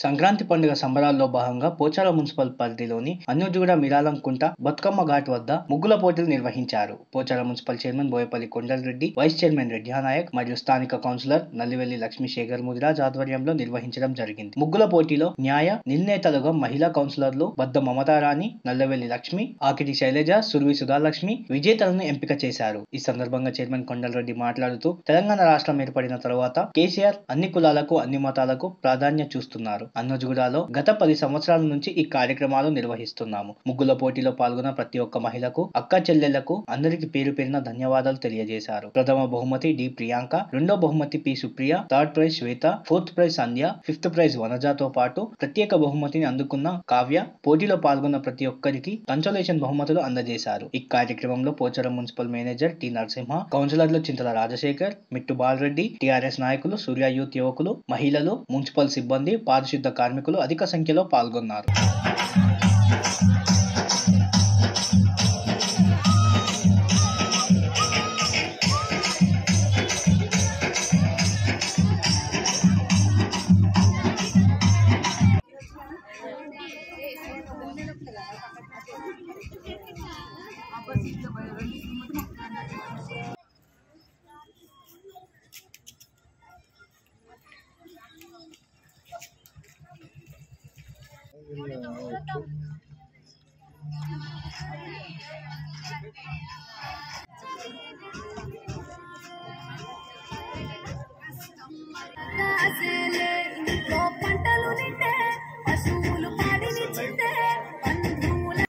సంక్రాంతి పండుగ సంబరాల్లో భాగంగా పోచారం మున్సిపల్ పరిధిలోని అన్యోజుగూడ మిరాలంకుంట బతుకమ్మ ఘాట్ వద్ద ముగ్గుల పోటీలు నిర్వహించారు Pocharam municipal chairman Boyapalli Kondalareddy vice chairman Reddy Naik మరియు స్థానిక కౌన్సిలర్ నల్లివెల్లి లక్ష్మీశేఖర్ ముదిరాజ్ ఆధ్వర్యంలో నిర్వహించడం జరిగింది ముగ్గుల పోటీలో న్యాయ నిర్ణేతలుగా మహిళా కౌన్సిలర్లు బద్ద మమతారాణి నల్లవెల్లి లక్ష్మి ఆకిటి శైలజ సుర్వి సుధాలక్ష్మి విజేతలను ఎంపిక చేశారు ఈ సందర్భంగా చైర్మన్ కొండలరెడ్డి మాట్లాడుతూ తెలంగాణ రాష్ట్రం ఏర్పడిన తర్వాత కేసీఆర్ అన్ని కులాలకు అన్ని మతాలకు ప్రాధాన్యత చూస్తున్నారు అన్నోజుగూడలో గత పది సంవత్సరాల నుంచి ఈ కార్యక్రమాలు నిర్వహిస్తున్నాము ముగ్గుల పోటీలో పాల్గొన్న ప్రతి ఒక్క మహిళకు అక్క చెల్లెళ్లకు అందరికి పేరు పేరున ధన్యవాదాలు తెలియజేశారు ప్రథమ బహుమతి డి ప్రియాంక రెండో బహుమతి P Supriya third prize Swetha fourth prize Sandhya fifth prize వనజాతో పాటు ప్రత్యేక బహుమతిని అందుకున్న కావ్య పోటీలో పాల్గొన్న ప్రతి ఒక్కరికి కన్సోలేషన్ బహుమతులు అందజేశారు ఈ కార్యక్రమంలో Pocharam municipal manager T Narasimha కౌన్సిలర్లు చింతల రాజశేఖర్ మిట్టు బాలరెడ్డి టిఆర్ఎస్ నాయకులు సూర్య యూత్ యువకులు మహిళలు మున్సిపల్ సిబ్బంది పారిశుద్ధ కార్మికులు అధిక సంఖ్యలో పాల్గొన్నారు కాసేలే ఇంట్లో పంటలు నిండే పశువులు పాడిని చిందే బంధువుల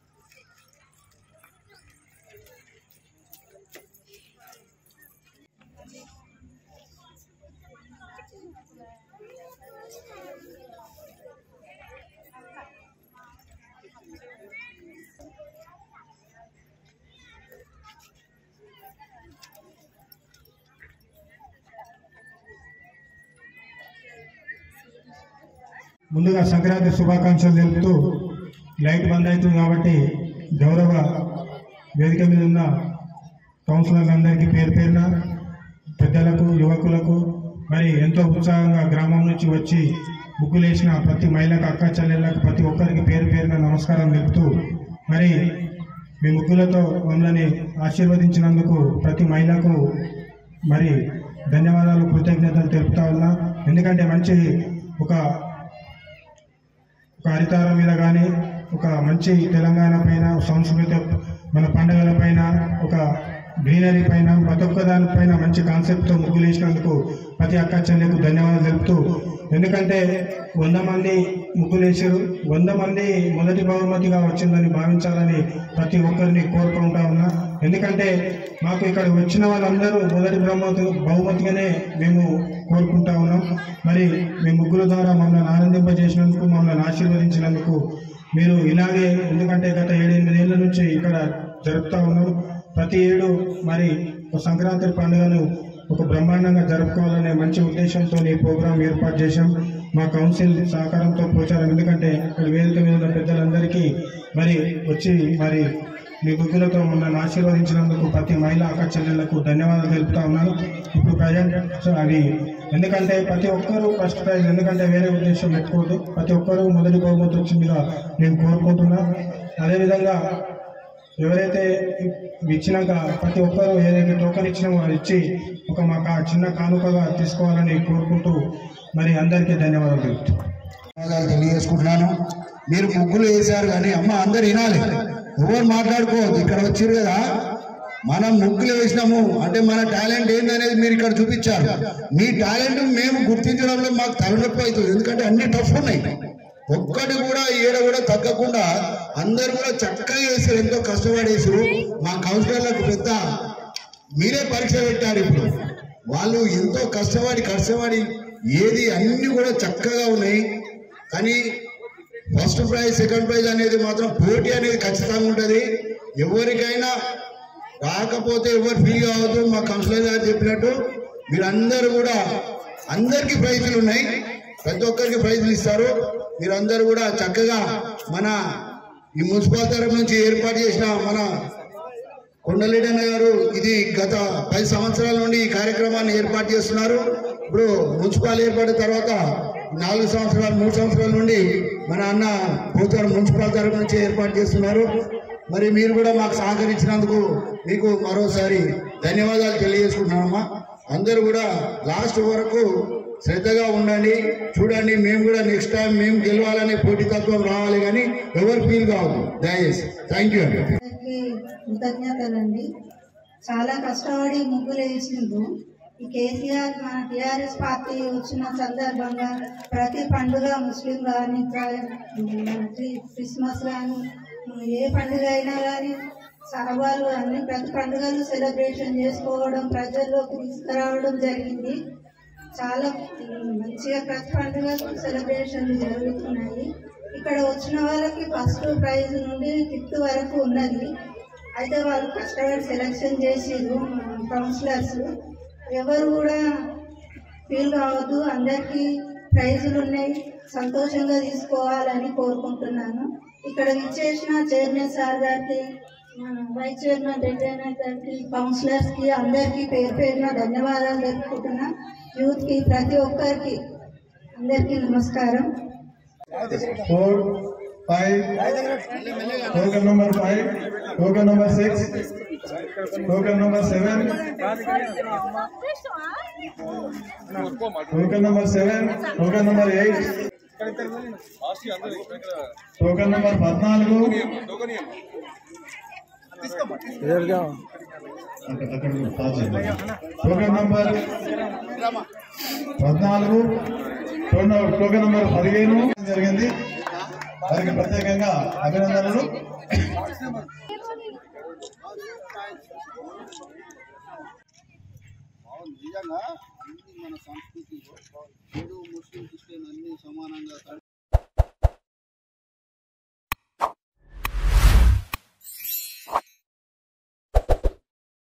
ముందుగా సంక్రాంతి శుభాకాంక్షలు తెలుపుతూ లైట్ బంద్ అవుతుంది కాబట్టి గౌరవ వేదిక మీద ఉన్న కౌన్సిలర్లందరికీ పేరు పేరున పెద్దలకు యువకులకు మరి ఎంతో ఉత్సాహంగా గ్రామం నుంచి వచ్చి ముగ్గులేసిన ప్రతి మహిళకు అక్క చెల్లెళ్ళకు ప్రతి ఒక్కరికి పేరు పేరున నమస్కారం తెలుపుతూ మరి మీ ముగ్గులతో మమ్మల్ని ఆశీర్వదించినందుకు ప్రతి మహిళకు మరి ధన్యవాదాలు కృతజ్ఞతలు తెలుపుతా ఉన్నా ఎందుకంటే మంచి ఒక ఒక హరితారం మీద కానీ ఒక మంచి తెలంగాణ పైన సంస్కృతి మన పండుగల పైన ఒక గ్రీనరీ పైన ప్రతి ఒక్క దానిపైన మంచి కాన్సెప్ట్తో ముగ్గులు వేసినందుకు ప్రతి అక్క చెల్లెకు ధన్యవాదాలు తెలుపుతూ ఎందుకంటే వంద మంది ముగ్గులు వేసారు వంద మంది మొదటి బహుమతిగా వచ్చిందని భావించాలని ప్రతి ఒక్కరిని కోరుకుంటా ఉన్నా ఎందుకంటే మాకు ఇక్కడ వచ్చిన వాళ్ళందరూ మొదటి బహుమతి బహుమతిగానే మేము కోరుకుంటా ఉన్నాం మరి మీ ముగ్గుల ద్వారా మమ్మల్ని ఆనందింపజేసినందుకు మమ్మల్ని ఆశీర్వదించినందుకు మీరు ఇలాగే ఎందుకంటే గత ఏడెనిమిది ఏళ్ళ నుంచి ఇక్కడ జరుపుతా ఉన్నాం ప్రతి ఏడు మరి ఒక సంక్రాంతి పండుగను ఒక బ్రహ్మాండంగా జరుపుకోవాలనే మంచి ఉద్దేశంతో ఈ ప్రోగ్రాం ఏర్పాటు చేశాం మా కౌన్సిల్ సహకారంతో పోచారం ఎందుకంటే ఇక్కడ వేదిక మీద ఉన్న పెద్దలందరికీ మరి వచ్చి మరి మీ ముగ్గులతో మమ్మల్ని ఆశీర్వదించినందుకు ప్రతి మహిళా అక్క చెల్లెళ్లకు ధన్యవాదాలు తెలుపుతా ఉన్నాను ఇప్పుడు ప్రజెంట్ అవి ఎందుకంటే ప్రతి ఒక్కరూ ఫస్ట్ ప్రైజ్ ఎందుకంటే వేరే ఉద్దేశం పెట్టుకోవద్దు ప్రతి ఒక్కరూ మొదటి బహుమతి వచ్చిందిగా నేను కోరుకుంటున్నా అదేవిధంగా ఎవరైతే ఇచ్చినాక ప్రతి ఒక్కరూ ఏదైతే టోకెన్ ఇచ్చినామో అది ఇచ్చి ఒక మాకు ఆ చిన్న కానుకగా తీసుకోవాలని కోరుకుంటూ మరి అందరికీ ధన్యవాదాలు తెలుపుతూ ధన్యవాదాలు తెలియజేసుకుంటున్నాను మీరు ముగ్గులు వేశారు కానీ అమ్మ అందరు వినాలి ఎవరు మాట్లాడుకోవద్దు ఇక్కడ వచ్చారు కదా మనం ముగ్గులు వేసినాము అంటే మన టాలెంట్ ఏందనేది మీరు ఇక్కడ చూపించారు మీ టాలెంట్ మేము గుర్తించడంలో మాకు తలనొప్పి అవుతుంది ఎందుకంటే అన్ని టఫ్ ఉన్నాయి ఒక్కటి కూడా ఈడ కూడా తగ్గకుండా అందరు కూడా చక్కగా వేసారు ఎంతో కష్టపడి వేసారు మా కౌన్సిలర్లకు పెద్ద మీరే పరీక్ష పెట్టారు ఇప్పుడు వాళ్ళు ఎంతో కష్టపడి కష్టపడి ఏది అన్ని కూడా చక్కగా ఉన్నాయి కానీ ఫస్ట్ ప్రైజ్ సెకండ్ ప్రైజ్ అనేది మాత్రం పోటీ అనేది ఖచ్చితంగా ఉంటుంది ఎవరికైనా రాకపోతే ఎవరు ఫీల్ కావద్దు మా కౌన్సిలర్ గారు చెప్పినట్టు మీరందరూ కూడా అందరికీ ప్రైజులు ఉన్నాయి ప్రతి ఒక్కరికి ప్రైజులు ఇస్తారు మీరందరూ కూడా చక్కగా మన ఈ మున్సిపల్ తరఫు నుంచి ఏర్పాటు చేసిన మన కొండలేడన్న గారు ఇది గత పది సంవత్సరాల నుండి ఈ కార్యక్రమాన్ని ఏర్పాటు చేస్తున్నారు ఇప్పుడు మున్సిపాల్ ఏర్పడిన తర్వాత నాలుగు సంవత్సరాలు మూడు సంవత్సరాల నుండి మన అన్న పోచారం మున్సిపల్ తరఫు నుంచి ఏర్పాటు చేస్తున్నారు మరి మీరు కూడా మాకు సహకరించినందుకు మీకు మరోసారి ధన్యవాదాలు తెలియజేసుకుంటున్నామమ్మా అందరూ కూడా లాస్ట్ వరకు శ్రద్ధగా ఉండండి చూడండి మేము కూడా నెక్స్ట్ టైం మేము గెలవాలనే పోటీతత్వం రావాలి కానీ ఎవరు ఫీల్ కావద్దు దయచేసి థ్యాంక్ యూ అండి అందరికీ కృతజ్ఞతలండి చాలా కష్టపడి ముగ్గులు వేసిండ్రు ఈ కేసీఆర్ మన టీఆర్ఎస్ పార్టీ వచ్చిన సందర్భంగా ప్రతి పండుగ ముస్లిం కానీ క్రిస్మస్ కానీ ఏ పండుగ అయినా కానీ సహబాలు అన్ని ప్రతి పండుగలు సెలబ్రేషన్ చేసుకోవడం ప్రజల్లోకి తీసుకురావడం జరిగింది చాలా ఉమ్, మంచిగా ప్రతి పండుగకు సెలబ్రేషన్లు జరుగుతున్నాయి ఇక్కడ వచ్చిన వాళ్ళకి ఫస్ట్ ప్రైజ్ నుండి ఫిఫ్త్ వరకు ఉన్నది అయితే వాళ్ళు కష్టపడి సెలెక్షన్ చేసిరు కౌన్సిలర్స్ ఎవరు కూడా ఫీల్ కావద్దు అందరికీ ప్రైజులు ఉన్నాయి సంతోషంగా తీసుకోవాలని కోరుకుంటున్నాను ఇక్కడ విచ్చేసిన చైర్మన్ సార్ గారికి మన వైస్ చైర్మన్ రెడ్డి అన్న గారికి కౌన్సిలర్స్ కి అందరికీ పేరు పేరున ధన్యవాదాలు తెలుపుకుంటున్నా యూత్ కి ప్రతి ఒక్కరికి అందరికీ నమస్కారం four, five, token number five, token number six, token number seven, token number seven, token number eight, token number పద్నాలుగు టోకెన్ నంబర్ పద్నాలుగు టోన్- టోకెన్ నంబర్ పదిహేను జరిగింది వారికి ప్రత్యేకంగా అభినందనలు నిజంగా అన్ని మన సంస్కృతిలో